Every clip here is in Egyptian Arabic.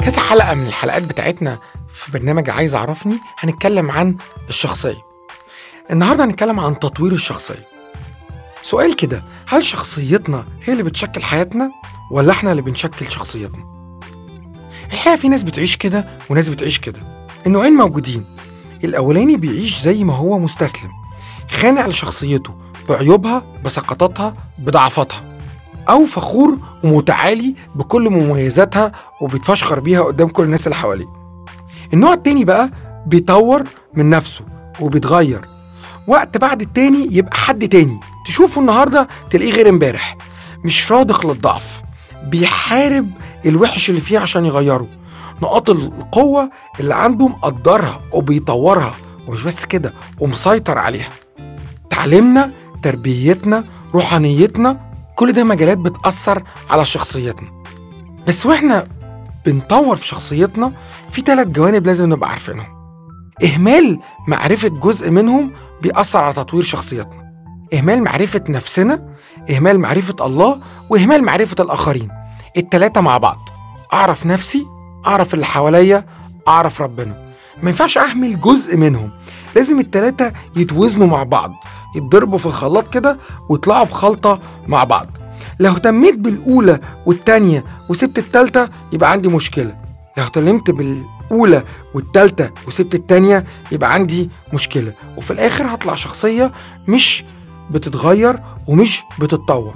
كذا حلقة من الحلقات بتاعتنا في برنامج عايز أعرفني هنتكلم عن الشخصية النهاردة هنتكلم عن تطوير الشخصية سؤال كده هل شخصيتنا هي اللي بتشكل حياتنا ولا احنا اللي بنشكل شخصيتنا الحقيقة في ناس بتعيش كده وناس بتعيش كده النوعين موجودين الأولاني بيعيش زي ما هو مستسلم خانع لشخصيته بعيوبها بسقطاتها بضعفاتها أو فخور ومتعالي بكل مميزاتها وبيتفشخر بيها قدام كل الناس اللي حواليه النوع التاني بقى بيطور من نفسه وبيتغير وقت بعد التاني يبقى حد تاني تشوفه النهارده تلاقيه غير امبارح مش رادق للضعف بيحارب الوحش اللي فيه عشان يغيره نقاط القوة اللي عنده مقدرها وبيطورها ومش بس كده ومسيطر عليها تعليمنا تربيتنا روحانيتنا كل ده مجالات بتأثر على شخصيتنا بس واحنا بنطور في شخصيتنا في ثلاث جوانب لازم نبقى عارفينهم إهمال معرفة جزء منهم بيأثر على تطوير شخصيتنا إهمال معرفة نفسنا إهمال معرفة الله وإهمال معرفة الآخرين التلاتة مع بعض أعرف نفسي أعرف اللي حواليا أعرف ربنا ما ينفعش أهمل جزء منهم لازم التلاتة يتوزنوا مع بعض يتضربوا في الخلاط كده ويطلعوا بخلطة مع بعض لو اهتميت بالأولى والتانية وسبت التالتة يبقى عندي مشكلة لو اهتميت بالأولى والتالتة وسبت التانية يبقى عندي مشكلة وفي الآخر هطلع شخصية مش بتتغير ومش بتتطور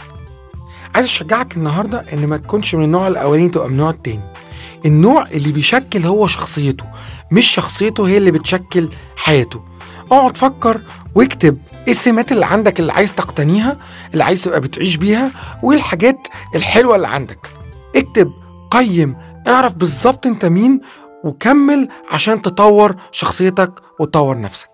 عايز اشجعك النهارده ان ما تكونش من النوع الاولاني تبقى من النوع التاني النوع اللي بيشكل هو شخصيته مش شخصيته هي اللي بتشكل حياته اقعد فكر واكتب ايه السمات اللي عندك اللي عايز تقتنيها اللي عايز تبقى بتعيش بيها وايه الحاجات الحلوه اللي عندك اكتب قيم اعرف بالظبط انت مين وكمل عشان تطور شخصيتك وتطور نفسك